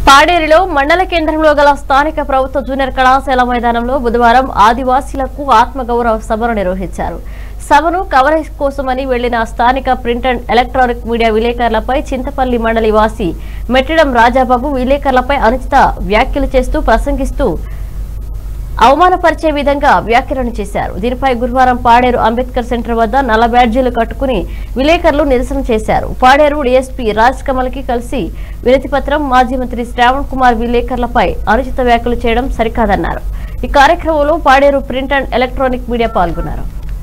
పాడేరులో మండల కేంద్రంలో గల స్థానిక ప్రభుత్వ జూనియర్ కళాశాల మైదానంలో బుధవారం ఆదివాసీలకు ఆత్మగౌరవ సభను నిర్వహించారు సభను కవరేజ్ కోసమని వెళ్లిన స్థానిక ప్రింట్ అండ్ ఎలక్ట్రానిక్ మీడియా విలేకరులపై చింతపల్లి మండలి వాసి మెట్టడం రాజాబాబు విలేకరులపై అనుచిత వ్యాఖ్యలు చేస్తూ ప్రసంగిస్తూ అవమానపరిచే విధంగా వ్యాఖ్యలను చేశారు దీనిపై గురువారం పాడేరు అంబేద్కర్ సెంటర్ వద్ద నల్ల బ్యాడ్జీలు కట్టుకుని విలేకరులు నిరసన చేశారు పాడేరు డీఎస్పీ రాజ్ కమల్ కి కలిసి వినతి పత్రం మాజీ మంత్రి శ్రావణ్ కుమార్ విలేకరులపై అనుచిత వ్యాఖ్యలు చేయడం సరికాదన్నారు ఈ కార్యక్రమంలో Paderu print and electronic media పాల్గొన్నారు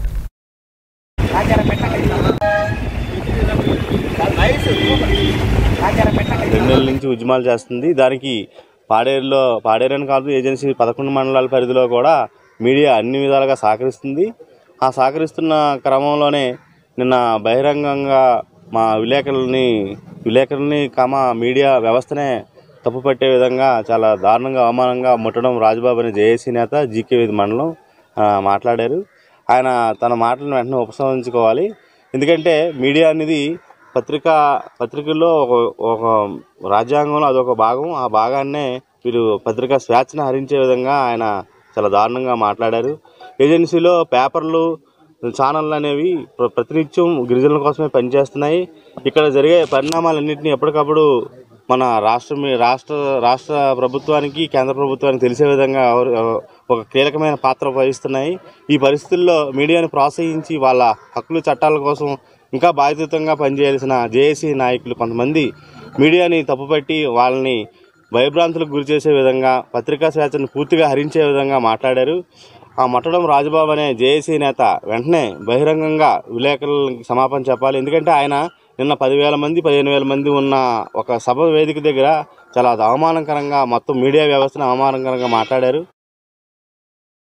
రెండు నెలల నుంచి ఉద్యమాలు చేస్తుంది దానికి పాడేరులో పాడేరని కాదు ఏజెన్సీ పదకొండు మండలాల పరిధిలో కూడా మీడియా అన్ని విధాలుగా సహకరిస్తుంది ఆ సహకరిస్తున్న క్రమంలోనే నిన్న బహిరంగంగా మా విలేకరులని విలేకరులని కమ మీడియా వ్యవస్థనే తప్పుపట్టే విధంగా చాలా దారుణంగా అవమానంగా ముట్టడం రాజబాబు అనే జేఏసీ నేత జీకే వీధి మండలం ఆ, మాట్లాడారు ఆయన తన మాటలను వెంటనే ఉపసంహరించుకోవాలి ఎందుకంటే మీడియా అనేది పత్రిక పత్రికల్లో ఒక ఒక రాజ్యాంగంలో అదొక భాగం ఆ భాగాన్నే వీరు పత్రికా స్వేచ్ఛను హరించే విధంగా ఆయన చాలా దారుణంగా మాట్లాడారు ఏజెన్సీలో పేపర్లు ఛానళ్ళు అనేవి ప్ర- ప్రతినిత్యం గిరిజనుల కోసమే పనిచేస్తున్నాయి ఇక్కడ జరిగే పరిణామాలన్నింటినీ ఎప్పటికప్పుడు మన రాష్ట్ర మీ- రాష్ట్ర రాష్ట్ర ప్రభుత్వానికి కేంద్ర ప్రభుత్వానికి తెలిసే విధంగా ఎవరు- ఒక కీలకమైన పాత్ర వహిస్తున్నాయి ఈ పరిస్థితుల్లో మీడియాను ప్రోత్సహించి వాళ్ళ హక్కులు చట్టాల కోసం ఇంకా బాధ్యతంగా పనిచేయాల్సిన జేఏసీ నాయకులు కొంతమంది మీడియాని తప్పుపట్టి వాళ్ళని భయభ్రాంతులకు గురి చేసే విధంగా పత్రికా స్వేచ్ఛను పూర్తిగా హరించే విధంగా మాట్లాడారు ఆ మట్టడం రాజబాబు అనే జేఏసీ నేత వెంటనే బహిరంగంగా విలేకరులకి క్షమాపణ చెప్పాలి ఎందుకంటే ఆయన నిన్న పదివేల మంది పదిహేను వేల మంది ఉన్న ఒక సభ వేదిక దగ్గర చాలా అవమానకరంగా మొత్తం మీడియా వ్యవస్థను అవమానకరంగా మాట్లాడారు